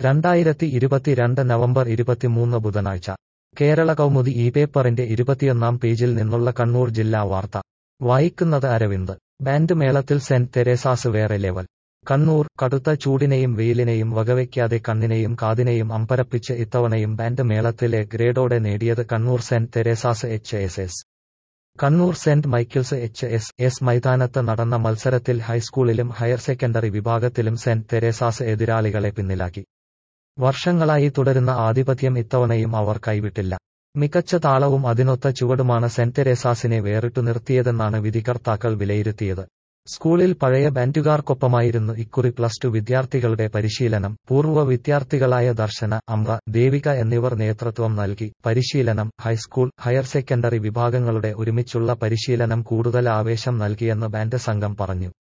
രണ്ടായിരത്തി ഇരുപത്തിരണ്ട് നവംബർ ഇരുപത്തിമൂന്ന് ബുധനാഴ്ച കേരള കൗമുദി ഈ പേപ്പറിന്റെ ഇരുപത്തിയൊന്നാം പേജിൽ നിന്നുള്ള കണ്ണൂർ ജില്ലാ വാർത്ത വായിക്കുന്നത് അരവിന്ദ് ബാൻഡ് മേളത്തിൽ സെന്റ് തെരേസാസ് വേറെ ലെവൽ കണ്ണൂർ കടുത്ത ചൂടിനെയും വെയിലിനെയും വകവയ്ക്കാതെ കണ്ണിനെയും കാതിനെയും അമ്പരപ്പിച്ച് ഇത്തവണയും ബാൻഡ് മേളത്തിൽ എ ഗ്രേഡോടെ നേടിയത് Kannur saint Teresa's H S S Kannur saint Michael's H S S മൈതാനത്ത് നടന്ന മത്സരത്തിൽ ഹൈസ്കൂളിലും ഹയർ സെക്കൻഡറി വിഭാഗത്തിലും സെന്റ് തെരേസാസ് എതിരാളികളെ പിന്നിലാക്കി വർഷങ്ങളായി തുടരുന്ന ആധിപത്യം ഇത്തവണയും അവർ കൈവിട്ടില്ല മികച്ച താളവും അതിനൊത്ത ചുവടുമാണ് സെന്റ് തെരേസാസിനെ വേറിട്ടു നിർത്തിയതെന്നാണ് വിധികർത്താക്കൾ വിലയിരുത്തിയത് സ്കൂളിൽ പഴയ ബാൻഡുകാർക്കൊപ്പമായിരുന്നു ഇക്കുറി പ്ലസ് ടു വിദ്യാർത്ഥികളുടെ പരിശീലനം പൂർവ്വ വിദ്യാർത്ഥികളായ ദർശന അമ്ര ദേവിക എന്നിവർ നേതൃത്വം നൽകി പരിശീലനം ഹൈസ്കൂൾ ഹയർ സെക്കൻഡറി വിഭാഗങ്ങളുടെ ഒരുമിച്ചുള്ള പരിശീലനം കൂടുതൽ ആവേശം നൽകിയെന്ന് ബാൻഡ് സംഘം പറഞ്ഞു